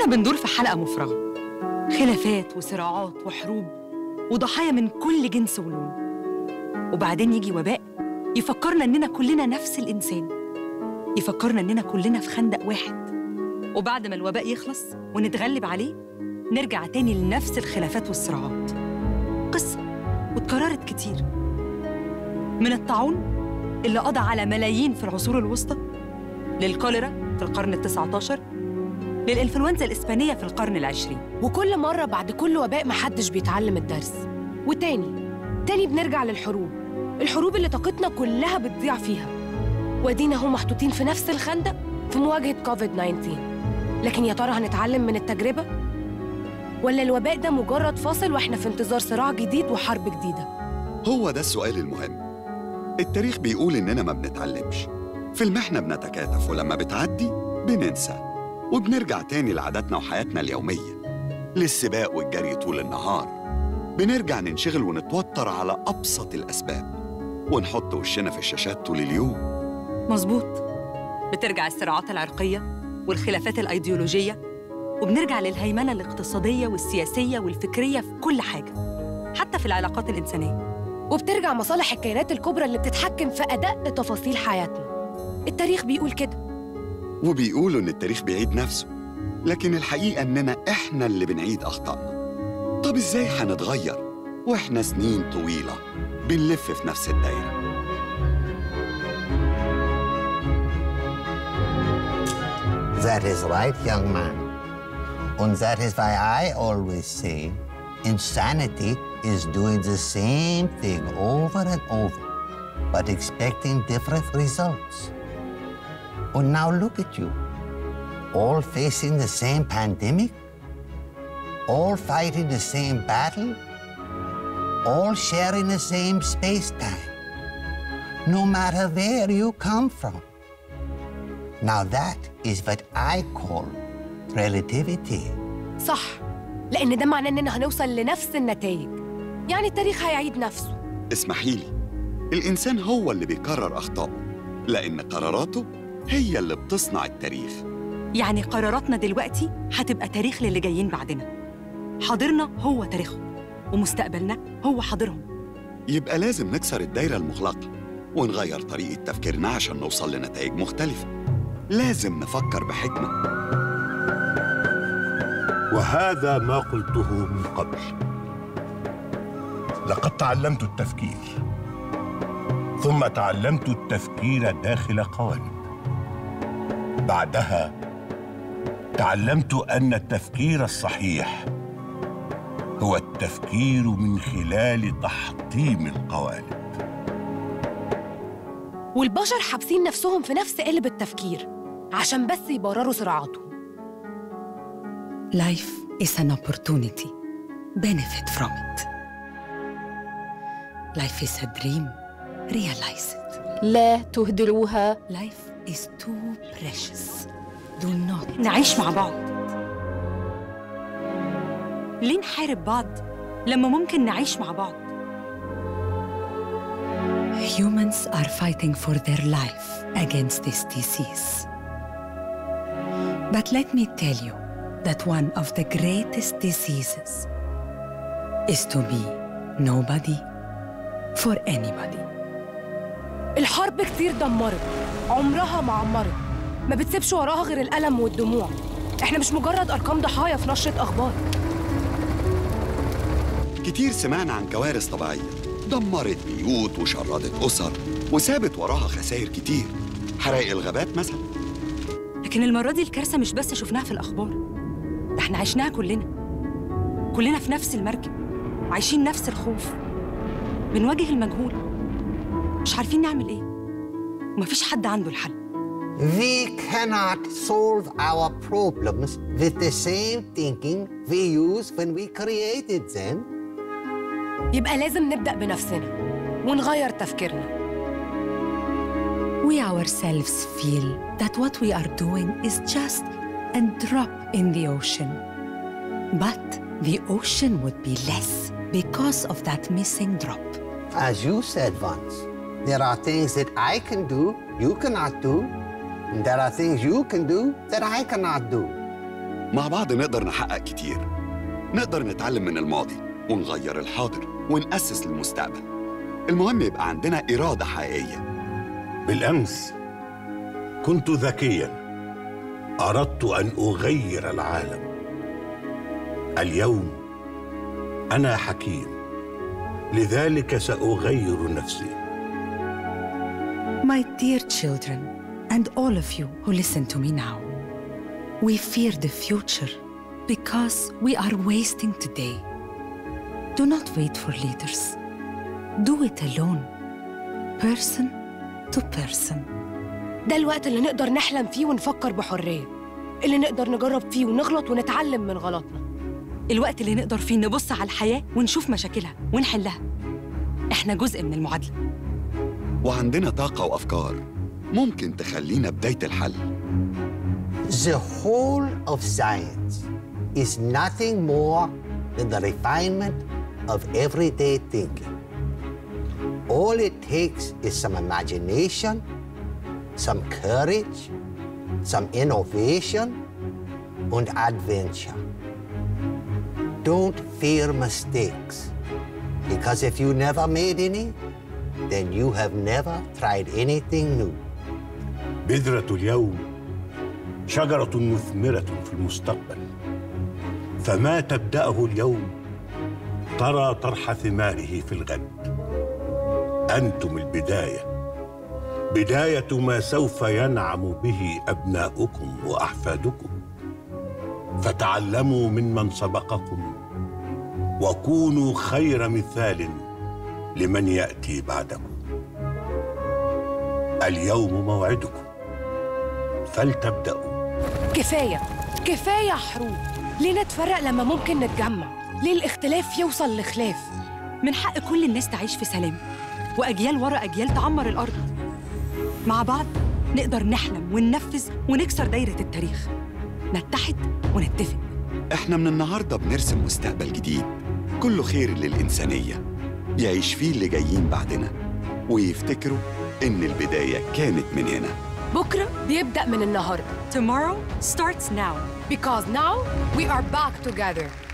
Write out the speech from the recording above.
كأننا بندور في حلقة مفرغة خلافات وصراعات وحروب وضحايا من كل جنس ولون وبعدين يجي وباء يفكرنا إننا كلنا نفس الإنسان يفكرنا إننا كلنا في خندق واحد وبعد ما الوباء يخلص ونتغلب عليه نرجع تاني لنفس الخلافات والصراعات قصة واتكررت كتير من الطاعون اللي قضى على ملايين في العصور الوسطى للكوليرا في القرن التسعة عشر للإنفلونزا الإسبانية في القرن العشرين وكل مرة بعد كل وباء محدش بيتعلم الدرس وتاني تاني بنرجع للحروب الحروب اللي طاقتنا كلها بتضيع فيها وادينا هم محطوطين في نفس الخندق في مواجهة كوفيد 19 لكن يا ترى هنتعلم من التجربة؟ ولا الوباء ده مجرد فاصل واحنا في انتظار صراع جديد وحرب جديدة؟ هو ده السؤال المهم التاريخ بيقول إننا ما بنتعلمش في المحنة بنتكاتف ولما بتعدي بننسى وبنرجع تاني لعاداتنا وحياتنا اليومية للسباق والجري طول النهار بنرجع ننشغل ونتوتر على أبسط الأسباب ونحط وشنا في الشاشات طول اليوم مظبوط بترجع الصراعات العرقية والخلافات الأيديولوجية وبنرجع للهيمنة الاقتصادية والسياسية والفكرية في كل حاجة حتى في العلاقات الإنسانية وبترجع مصالح الكيانات الكبرى اللي بتتحكم في أدق تفاصيل حياتنا التاريخ بيقول كده وبيقولوا إن التاريخ بيعيد نفسه لكن الحقيقة إننا إحنا اللي بنعيد أخطائنا طب إزاي هنتغير وإحنا سنين طويلة بنلف في نفس الدايرة That is right, young man. And that is why I always say insanity is doing the same thing over and over, but expecting different results. And now look at you, all facing the same pandemic, all fighting the same battle, all sharing the same space time, no matter where you come from. Now that is what I call relativity. صح لأن ده معناه إننا هنوصل لنفس النتائج يعني التاريخ هيعيد نفسه اسمحيلي الإنسان هو اللي بيكرر أخطائه لأن قراراته هي اللي بتصنع التاريخ يعني قراراتنا دلوقتي هتبقى تاريخ للي جايين بعدنا حاضرنا هو تاريخهم ومستقبلنا هو حاضرهم يبقى لازم نكسر الدايرة المغلقة ونغير طريقة تفكيرنا عشان نوصل لنتائج مختلفة لازم نفكر بحكمة وهذا ما قلته من قبل لقد تعلمت التفكير ثم تعلمت التفكير داخل قوالب بعدها تعلمت ان التفكير الصحيح هو التفكير من خلال تحطيم القوالب والبشر حابسين نفسهم في نفس قلب التفكير عشان بس يبرروا صراعاتهم Life is an opportunity. Benefit from it. Life is a dream. Realize it. لا تهدروها Life is too precious. Do not نعيش مع بعض. ليه نحارب بعض لما ممكن نعيش مع بعض؟ Humans are fighting for their life against this disease. But let me tell you that one of the greatest diseases is to be nobody for anybody. الحرب كتير دمرت عمرها ما عمرت ما بتسيبش وراها غير الألم والدموع احنا مش مجرد أرقام ضحايا في نشرة أخبار كتير سمعنا عن كوارث طبيعية دمرت بيوت وشردت أسر وسابت وراها خسائر كتير حرائق الغابات مثلا لكن المرة دي الكارثة مش بس شفناها في الأخبار ده احنا عشناها كلنا كلنا في نفس المركب عايشين نفس الخوف بنواجه المجهول مش عارفين نعمل ايه ومفيش حد عنده الحل We cannot solve our problems with the same thinking we used when we created them. يبقى لازم نبدأ بنفسنا ونغير تفكيرنا We ourselves feel that what we are doing is just a drop in the ocean. But the ocean would be less because of that missing drop. As you said once, there are things that I can do, you cannot do, and there are things you can do that I cannot do. مع بعض نقدر نحقق كتير نقدر نتعلم من الماضي ونغير الحاضر ونأسس للمستقبل المهم يبقى عندنا إرادة حقيقية بالامس كنت ذكيا اردت ان اغير العالم اليوم انا حكيم لذلك ساغير نفسي My dear children, and all of you who listen to me now, we fear the future because we are wasting today. Do not wait for leaders. Do it alone, person to person. ده الوقت اللي نقدر نحلم فيه ونفكر بحرية اللي نقدر نجرب فيه ونغلط ونتعلم من غلطنا الوقت اللي نقدر فيه نبص على الحياة ونشوف مشاكلها ونحلها. إحنا جزء من المعادلة. وعندنا طاقة وأفكار ممكن تخلينا بداية الحل The whole of science is nothing more than the refinement of everyday thinking. All it takes is some imagination, some courage, some innovation, and adventure. Don't fear mistakes, because if you never made any, then you have never tried anything new. بذره اليوم شجره مثمره في المستقبل فما تبداه اليوم ترى طرح ثماره في الغد انتم البدايه بدايه ما سوف ينعم به ابناؤكم واحفادكم فتعلموا ممن سبقكم وكونوا خير مثال لمن ياتي بعدكم اليوم موعدكم فلتبداوا كفاية كفاية حروب ليه نتفرق لما ممكن نتجمع ليه الاختلاف يوصل لخلاف من حق كل الناس تعيش في سلام وأجيال ورا أجيال تعمر الأرض مع بعض نقدر نحلم وننفذ ونكسر دايرة التاريخ نتحد ونتفق إحنا من النهاردة بنرسم مستقبل جديد كله خير للإنسانية يعيش فيه اللي جايين بعدنا ويفتكروا إن البداية كانت من هنا بكرة بيبدأ من النهاردة Tomorrow starts now because now we are back together